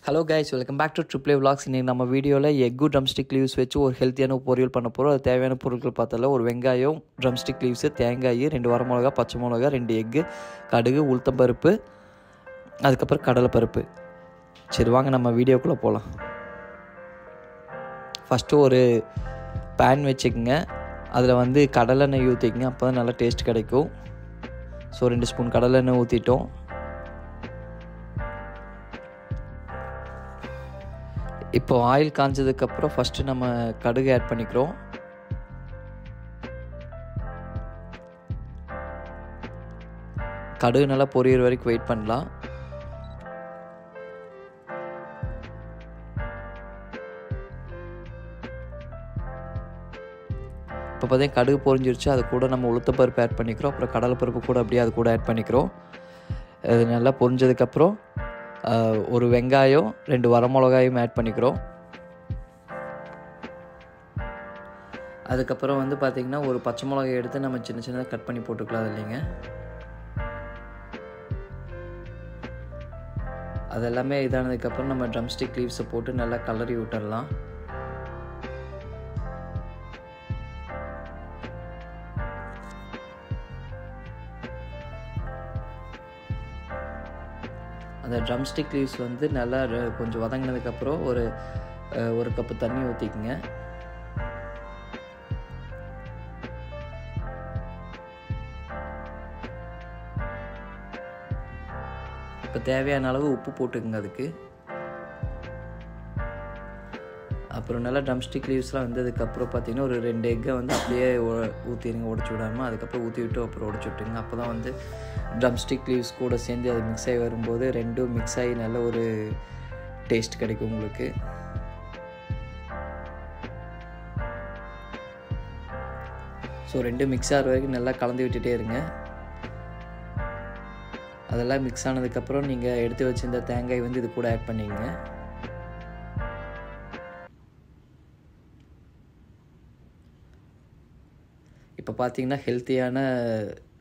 hello guys welcome back to triple vlogs இன்றைக்கி நம்ம வீடியோவில் எக்கு ட்ரம்ஸ்டிக் லீவ்ஸ் வச்சு ஒரு ஹெல்த்தியான பொரியல் பண்ண போகிறோம் அது தேவையான பொருட்கள் பார்த்தால ஒரு வெங்காயம் ட்ரம்ஸ்டிக் லீவ்ஸு தேங்காய் ரெண்டு வரமிளகா பச்சை மிளகா ரெண்டு எக்கு கடுகு உளுத்தம்பருப்பு அதுக்கப்புறம் கடலைப்பருப்பு சரி வாங்க நம்ம வீடியோக்குள்ளே போகலாம் ஃபஸ்ட்டு ஒரு பேன் வச்சுக்கோங்க அதில் வந்து கடலெண்ணெய் ஊற்றிக்கங்க அப்போ தான் நல்லா டேஸ்ட் கிடைக்கும் ஸோ ரெண்டு ஸ்பூன் கடலெண்ணெய் ஊற்றிட்டோம் இப்போ ஆயில் காஞ்சதுக்கப்புறம் ஃபஸ்ட்டு நம்ம கடுகு ஆட் பண்ணிக்கிறோம் கடுகு நல்லா பொரியிற வரைக்கும் வெயிட் பண்ணலாம் இப்போ பார்த்தீங்கன்னா கடுகு பொரிஞ்சிருச்சு அது கூட நம்ம உளுத்தப்பருப்பு ஆட் பண்ணிக்கிறோம் அப்புறம் கடலைப்பருப்பு கூட அப்படியே அது கூட ஆட் பண்ணிக்கிறோம் இது நல்லா பொரிஞ்சதுக்கப்புறம் ஒரு வெங்காயம் ரெண்டு வரமிளகாயும் ஆட் பண்ணிக்கிறோம் அதுக்கப்புறம் வந்து பார்த்திங்கன்னா ஒரு பச்சை மிளகாய் எடுத்து நம்ம சின்ன சின்னதாக கட் பண்ணி போட்டுக்கலாம் இல்லைங்க அது எல்லாமே இதானதுக்கப்புறம் நம்ம ட்ரம்ஸ்டிக் லீவ்ஸை போட்டு நல்லா கலரி விட்டுடலாம் அந்த ட்ரம்ஸ்டிக் லீவ்ஸ் வந்து நல்லா கொஞ்சம் வதங்கினதுக்கப்புறம் ஒரு ஒரு கப்பு தண்ணி ஊற்றிக்குங்க இப்போ தேவையான அளவு உப்பு போட்டுக்குங்க அதுக்கு அப்புறம் நல்லா ட்ரம்ஸ்டிக் லீவ்ஸ்லாம் வந்ததுக்கப்புறம் பார்த்தீங்கன்னா ஒரு ரெண்டு எக்கை வந்து அப்படியே ஊற்றிடுங்க உடச்சி விடாமல் அதுக்கப்புறம் ஊற்றி விட்டு அப்புறம் உடச்சி விட்டுங்க அப்போ தான் வந்து ட்ரம்ஸ்டிக் லீவ்ஸ் கூட சேர்ந்து அது மிக்ஸ் ஆகி வரும்போது ரெண்டும் மிக்ஸ் ஆகி நல்ல ஒரு டேஸ்ட் கிடைக்கும் உங்களுக்கு ஸோ ரெண்டும் மிக்ஸ் ஆகிற வரைக்கும் நல்லா கலந்து விட்டுட்டே இருங்க அதெல்லாம் மிக்ஸ் ஆனதுக்கப்புறம் நீங்கள் எடுத்து வச்சிருந்த தேங்காய் வந்து இது கூட ஆட் பண்ணிக்கங்க இப்போ பார்த்தீங்கன்னா ஹெல்த்தியான